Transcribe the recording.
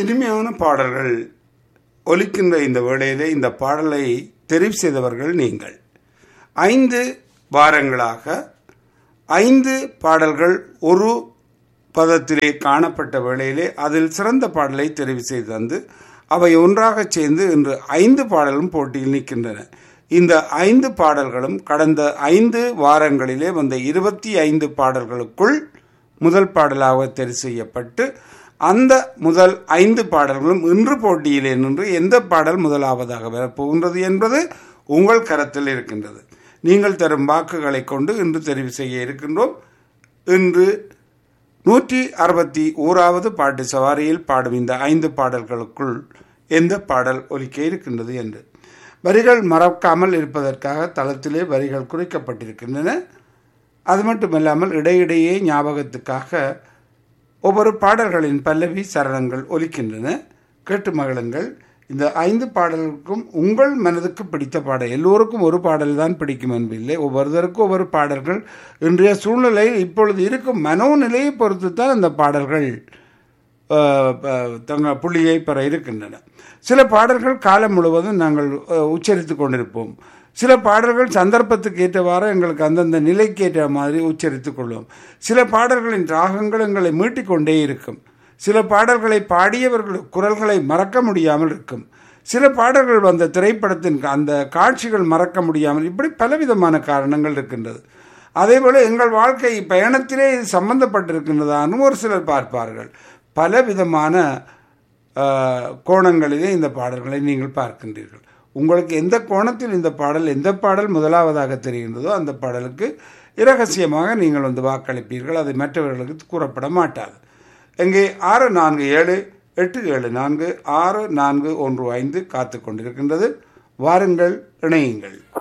இனிமையான பாடல்கள் ஒலிக்கின்ற இந்த வேளையிலே இந்த பாடலை தெரிவு செய்தவர்கள் நீங்கள் ஐந்து வாரங்களாக ஐந்து பாடல்கள் ஒரு பதத்திலே காணப்பட்ட வேளையிலே அதில் சிறந்த பாடலை தெரிவு செய்து தந்து அவை ஒன்றாகச் சேர்ந்து இன்று ஐந்து பாடலும் போட்டியில் நிற்கின்றன இந்த ஐந்து பாடல்களும் கடந்த ஐந்து வாரங்களிலே வந்த இருபத்தி ஐந்து பாடல்களுக்குள் முதல் பாடலாக தெரிவு செய்யப்பட்டு அந்த முதல் ஐந்து பாடல்களும் இன்று போட்டியிலே நின்று எந்த பாடல் முதலாவதாக வரப்போகின்றது என்பது உங்கள் கரத்தில் இருக்கின்றது நீங்கள் தரும் வாக்குகளை கொண்டு இன்று தெரிவு செய்ய இருக்கின்றோம் இன்று நூற்றி அறுபத்தி ஓராவது பாட்டு சவாரியில் பாடும் இந்த ஐந்து பாடல்களுக்குள் எந்த பாடல் ஒலிக்க இருக்கின்றது என்று வரிகள் மறக்காமல் இருப்பதற்காக தளத்திலே வரிகள் குறிக்கப்பட்டிருக்கின்றன அது மட்டுமல்லாமல் இடையிடையே ஞாபகத்துக்காக ஒவ்வொரு பாடல்களின் பல்லவி சரணங்கள் ஒலிக்கின்றன கேட்டு மகிழுங்கள் இந்த ஐந்து பாடலுக்கும் உங்கள் மனதுக்கு பிடித்த பாடல் எல்லோருக்கும் ஒரு பாடல் தான் பிடிக்கும் என்பதில்லை ஒவ்வொருத்தருக்கும் ஒவ்வொரு பாடல்கள் இன்றைய சூழ்நிலையில் இப்பொழுது இருக்கும் மனோநிலையை பொறுத்து தான் அந்த பாடல்கள் தங்க புள்ளியை பெற இருக்கின்றன சில பாடல்கள் காலம் முழுவதும் நாங்கள் உச்சரித்து கொண்டிருப்போம் சில பாடல்கள் சந்தர்ப்பத்துக்கு ஏற்றவாறு எங்களுக்கு அந்தந்த நிலைக்கு ஏற்ற மாதிரி உச்சரித்துக் கொள்வோம் சில பாடல்களின் ராகங்கள் எங்களை மீட்டிக்கொண்டே இருக்கும் சில பாடல்களை பாடியவர்கள் குரல்களை மறக்க முடியாமல் இருக்கும் சில பாடல்கள் வந்த திரைப்படத்தின் அந்த காட்சிகள் மறக்க முடியாமல் இப்படி பலவிதமான காரணங்கள் இருக்கின்றது அதேபோல் எங்கள் வாழ்க்கை பயணத்திலே இது சம்பந்தப்பட்டிருக்கின்றதான்னு ஒரு சிலர் பார்ப்பார்கள் பல விதமான கோணங்களிலே இந்த பாடல்களை நீங்கள் பார்க்கின்றீர்கள் உங்களுக்கு எந்த கோணத்தில் இந்த பாடல் எந்த பாடல் முதலாவதாக தெரிகின்றதோ அந்த பாடலுக்கு இரகசியமாக நீங்கள் வந்து வாக்களிப்பீர்கள் அதை மற்றவர்களுக்கு கூறப்பட மாட்டாது இங்கே ஆறு நான்கு ஏழு எட்டு ஏழு நான்கு ஆறு நான்கு ஒன்று ஐந்து காத்து கொண்டிருக்கின்றது வாருங்கள் இணையுங்கள்